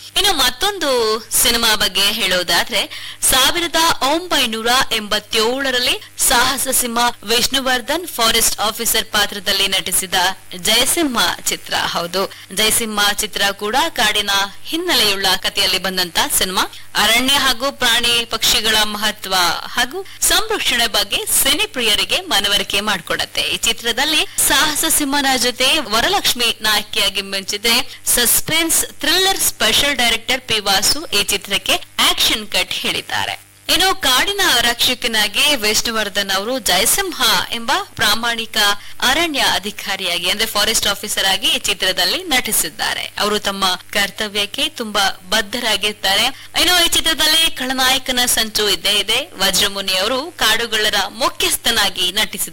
ಇನ್ನು ಮತ್ತೊಂದು ಸಿನಿಮಾ ಬಗ್ಗೆ ಹೇಳೋದಾದ್ರೆ ಸಾವಿರದ ಒಂಬೈನೂರ ಎಂಬತ್ತೇಳರಲ್ಲಿ ಸಾಹಸ ಸಿಂಹ ವಿಷ್ಣುವರ್ಧನ್ ಫಾರೆಸ್ಟ್ ಆಫೀಸರ್ ಪಾತ್ರದಲ್ಲಿ ನಟಿಸಿದ ಜಯಸಿಂಹ ಚಿತ್ರ ಹೌದು ಜಯಸಿಂಹ ಚಿತ್ರ ಕೂಡ ಕಾಡಿನ ಹಿನ್ನೆಲೆಯುಳ್ಳ ಕಥೆಯಲ್ಲಿ ಬಂದಂತ ಸಿನಿಮಾ ಅರಣ್ಯ ಹಾಗೂ ಪ್ರಾಣಿ ಪಕ್ಷಿಗಳ ಮಹತ್ವ ಹಾಗೂ ಸಂರಕ್ಷಣೆ ಬಗ್ಗೆ ಸಿನಿ ಪ್ರಿಯರಿಗೆ ಮನವರಿಕೆ ಮಾಡಿಕೊಡತ್ತೆ ಈ ಚಿತ್ರದಲ್ಲಿ ಸಾಹಸ ಸಿಂಹನ ಜೊತೆ ವರಲಕ್ಷ್ಮಿ ನಾಯಕಿಯಾಗಿ ಮಿಂಚಿದೆ suspense thriller special director P Vasu ಈ ಚಿತ್ರಕ್ಕೆ ಆಕ್ಷನ್ ಕಟ್ ಹೇಳಿದ್ದಾರೆ ಇನ್ನು ಕಾಡಿನ ರಕ್ಷಕನಾಗಿ ವಿಷ್ಣುವರ್ಧನ್ ಅವರು ಜಯಸಿಂಹ ಎಂಬ ಪ್ರಾಮಾಣಿಕ ಅರಣ್ಯ ಅಧಿಕಾರಿಯಾಗಿ ಅಂದ್ರೆ ಫಾರೆಸ್ಟ್ ಆಫೀಸರ್ ಆಗಿ ಈ ಚಿತ್ರದಲ್ಲಿ ನಟಿಸಿದ್ದಾರೆ ಅವರು ತಮ್ಮ ಕರ್ತವ್ಯಕ್ಕೆ ತುಂಬಾ ಬದ್ಧರಾಗಿರ್ತಾರೆ ಇನ್ನು ಈ ಚಿತ್ರದಲ್ಲಿ ಖಳನಾಯಕನ ಸಂಚು ಇದ್ದೇ ಇದೆ ವಜ್ರಮುನಿ ಅವರು ಕಾಡುಗೊಳ್ಳರ ಮುಖ್ಯಸ್ಥನಾಗಿ ನಟಿಸಿದ್ದಾರೆ